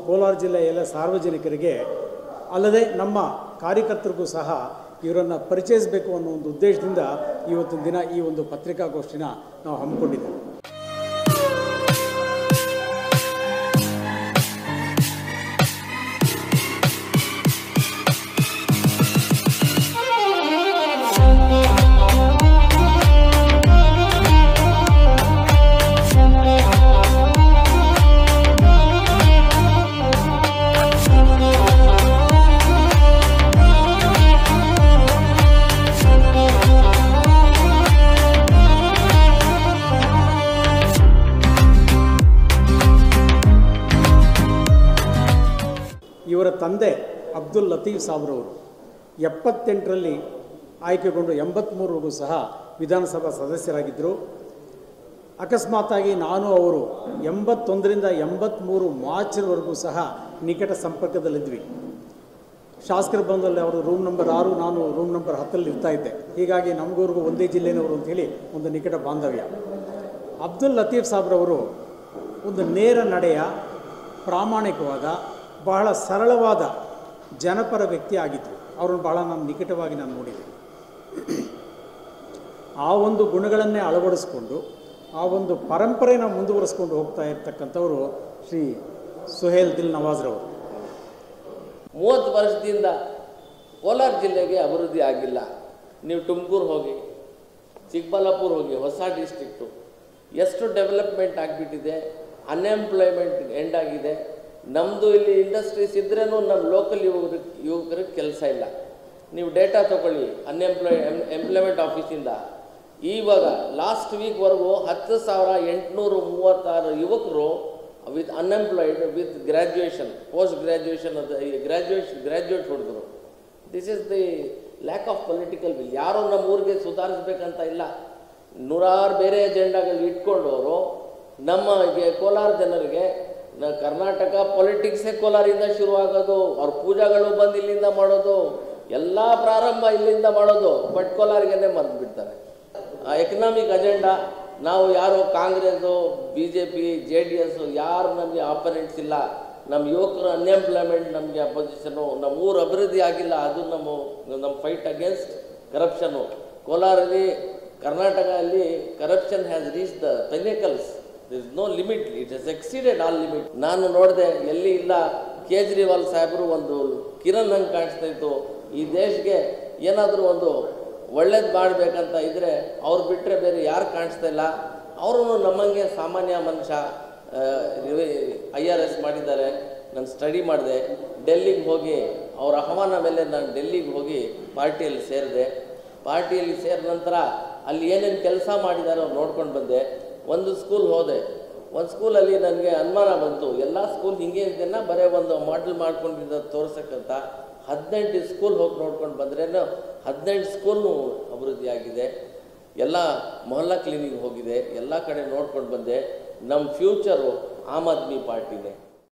ಕೋಲಾರ ಜಿಲ್ಲೆಯ ಎಲ್ಲ ಸಾರ್ವಜನಿಕರಿಗೆ ಅಲ್ಲದೆ ನಮ್ಮ ಕಾರ್ಯಕರ್ತರಿಗೂ ಸಹ ಇವರನ್ನು ಪರಿಚಯಿಸಬೇಕು ಅನ್ನೋ ಒಂದು ಉದ್ದೇಶದಿಂದ ಇವತ್ತಿನ ದಿನ ಈ ಒಂದು ಪತ್ರಿಕಾಗೋಷ್ಠಿನ ನಾವು ಹಮ್ಮಿಕೊಂಡಿದ್ದೇವೆ ಇವರ ತಂದೆ ಅಬ್ದುಲ್ ಲತೀಫ್ ಸಾಬ್ರವರು ಎಪ್ಪತ್ತೆಂಟರಲ್ಲಿ ಆಯ್ಕೆಗೊಂಡು ಎಂಬತ್ತ್ಮೂರವರೆಗೂ ಸಹ ವಿಧಾನಸಭಾ ಸದಸ್ಯರಾಗಿದ್ದರು ಅಕಸ್ಮಾತಾಗಿ ನಾನು ಅವರು ಎಂಬತ್ತೊಂದರಿಂದ ಎಂಬತ್ತ್ಮೂರು ಮಾರ್ಚ್ವರೆಗೂ ಸಹ ನಿಕಟ ಸಂಪರ್ಕದಲ್ಲಿದ್ವಿ ಶಾಸಕರು ಬಂದಲ್ಲಿ ಅವರು ರೂಮ್ ನಂಬರ್ ಆರು ನಾನು ರೂಮ್ ನಂಬರ್ ಹತ್ತಲ್ಲಿ ಇರ್ತಾ ಇದ್ದೆ ಹೀಗಾಗಿ ನಮಗವ್ರಿಗೂ ಒಂದೇ ಜಿಲ್ಲೆನವರು ಅಂತೇಳಿ ಒಂದು ನಿಕಟ ಬಾಂಧವ್ಯ ಅಬ್ದುಲ್ ಲತೀಫ್ ಸಾಬ್ರವರು ಒಂದು ನೇರ ನಡೆಯ ಪ್ರಾಮಾಣಿಕವಾದ ಬಹಳ ಸರಳವಾದ ಜನಪರ ವ್ಯಕ್ತಿ ಆಗಿದ್ದರು ಅವ್ರನ್ನ ಭಾಳ ನಾನು ನಿಕಟವಾಗಿ ನಾನು ನೋಡಿದೆ ಆ ಒಂದು ಗುಣಗಳನ್ನೇ ಅಳವಡಿಸ್ಕೊಂಡು ಆ ಒಂದು ಪರಂಪರೆನ ಮುಂದುವರಿಸ್ಕೊಂಡು ಹೋಗ್ತಾ ಇರ್ತಕ್ಕಂಥವರು ಶ್ರೀ ಸುಹೇಲ್ ದಿಲ್ ನವಾಜ್ರವರು ಮೂವತ್ತು ವರ್ಷದಿಂದ ಕೋಲಾರ ಜಿಲ್ಲೆಗೆ ಅಭಿವೃದ್ಧಿ ಆಗಿಲ್ಲ ನೀವು ತುಮಕೂರು ಹೋಗಿ ಚಿಕ್ಕಬಳ್ಳಾಪುರ ಹೋಗಿ ಹೊಸ ಡಿಸ್ಟ್ರಿಕ್ಟು ಎಷ್ಟು ಡೆವಲಪ್ಮೆಂಟ್ ಆಗಿಬಿಟ್ಟಿದೆ ಅನ್ಎಂಪ್ಲಾಯ್ಮೆಂಟ್ ಎಂಡ್ ಆಗಿದೆ ನಮ್ಮದು ಇಲ್ಲಿ ಇಂಡಸ್ಟ್ರೀಸ್ ಇದ್ರೂ ನಮ್ಮ ಲೋಕಲ್ ಯುವಕರಿಗೆ ಯುವಕರಿಗೆ ಕೆಲಸ ಇಲ್ಲ ನೀವು ಡೇಟಾ ತೊಗೊಳ್ಳಿ ಅನ್ಎಂಪ್ಲಾಯ್ ಎಂಪ್ಲಾಯ್ಮೆಂಟ್ ಆಫೀಸಿಂದ ಇವಾಗ ಲಾಸ್ಟ್ ವೀಕ್ವರೆಗೂ ಹತ್ತು ಸಾವಿರ ಎಂಟುನೂರು ಮೂವತ್ತಾರು ಯುವಕರು with unemployed with graduation post graduation ಅದು ಗ್ರ್ಯಾಜುಯೇಷನ್ ಗ್ರ್ಯಾಜುಯೇಟ್ ಹೊಡೆದ್ರು this is the lack of political will ಯಾರೋ ನಮ್ಮ ಊರಿಗೆ ಸುಧಾರಿಸ್ಬೇಕಂತ ಇಲ್ಲ ನೂರಾರು ಬೇರೆ ಎಜೆಂಡಾಗಳು ಇಟ್ಕೊಂಡವರು ನಮ್ಮ ಗೆ- ಕೋಲಾರ ಜನರಿಗೆ ನ ಕರ್ನಾಟಕ ಪೊಲಿಟಿಕ್ಸೇ ಕೋಲಾರಿಂದ ಶುರುವಾಗೋದು ಅವ್ರ ಪೂಜಾಗಳು ಬಂದು ಇಲ್ಲಿಂದ ಮಾಡೋದು ಎಲ್ಲ ಪ್ರಾರಂಭ ಇಲ್ಲಿಂದ ಮಾಡೋದು ಬಟ್ ಕೋಲಾರಿಗೇನೆ ಮರ್ತು ಬಿಡ್ತಾರೆ ಎಕನಾಮಿಕ್ ಅಜೆಂಡಾ ನಾವು ಯಾರು Congress B J P J D S ಯಾರು ನಮಗೆ ಆಪೋನೆಂಟ್ಸ್ ಇಲ್ಲ ನಮ್ಮ ಯುವಕರು ಅನ್ಎಂಪ್ಲಾಯ್ಮೆಂಟ್ ನಮಗೆ ಅಪೋಸಿಷನು ನಮ್ಮ ಊರು ಅಭಿವೃದ್ಧಿ ಆಗಿಲ್ಲ ಅದು ನಮ್ಮ ನಮ್ಮ ಫೈಟ್ ಅಗೇನ್ಸ್ಟ್ ಕರಪ್ಷನು ಕೋಲಾರಲ್ಲಿ ಕರ್ನಾಟಕ ಅಲ್ಲಿ corruption has reach the pinnacles is no limit it has exceeded all limit ನಾನು ನೋಡಿದೆ ಎಲ್ಲಿ ಇಲ್ಲ ಕೇಜ್ರಿವಾಲ್ ಸಾಹೇಬರು ಒಂದು ಕಿರಣ್ ಹಂಗೆ ಕಾಣಿಸ್ತಾ ಇತ್ತು ಈ ದೇಶಕ್ಕೆ ಏನಾದರೂ ಒಂದು ಒಳ್ಳೇದು ಮಾಡಬೇಕಂತ ಇದ್ದರೆ ಅವ್ರು ಬಿಟ್ಟರೆ ಬೇರೆ ಯಾರು ಕಾಣಿಸ್ತಾ ಇಲ್ಲ ಅವರು ನಮ್ಮಂಗೆ ಸಾಮಾನ್ಯ ಮನುಷ್ಯ ಐ ಆರ್ ಎಸ್ ಮಾಡಿದ್ದಾರೆ ನಾನು ಸ್ಟಡಿ ಮಾಡಿದೆ ಡೆಲ್ಲಿಗೆ ಹೋಗಿ ಅವ್ರ ಆಹ್ವಾನ ಮೇಲೆ ನಾನು ಡೆಲ್ಲಿಗೆ ಹೋಗಿ ಪಾರ್ಟಿಯಲ್ಲಿ ಸೇರಿದೆ ಪಾರ್ಟಿಯಲ್ಲಿ ಸೇರಿದ ನಂತರ ಅಲ್ಲಿ ಏನೇನು ಕೆಲಸ ಮಾಡಿದ್ದಾರೆ ಅವ್ರು ನೋಡ್ಕೊಂಡು ಬಂದೆ ಒಂದು ಸ್ಕೂಲ್ ಹೋದೆ ಒಂದು ಸ್ಕೂಲಲ್ಲಿ ನನಗೆ ಅನುಮಾನ ಬಂತು ಎಲ್ಲ ಸ್ಕೂಲ್ ಹಿಂಗೆ ಇದೆಯನ್ನ ಬರೀ ಒಂದು ಮಾಡೆಲ್ ಮಾಡ್ಕೊಂಡಿದ್ದ ತೋರ್ಸಕ್ಕಂತ ಹದಿನೆಂಟು ಸ್ಕೂಲ್ ಹೋಗಿ ನೋಡ್ಕೊಂಡು ಬಂದ್ರೇನು ಹದಿನೆಂಟು ಸ್ಕೂಲ್ನು ಅಭಿವೃದ್ಧಿ ಆಗಿದೆ ಎಲ್ಲ ಮೊಹಲ್ಲಾ ಕ್ಲಿನಿಕ್ ಹೋಗಿದೆ ಎಲ್ಲ ಕಡೆ ನೋಡ್ಕೊಂಡು ಬಂದೆ ನಮ್ಮ ಫ್ಯೂಚರು ಆಮ್ ಆದ್ಮಿ ಪಾರ್ಟಿನೇ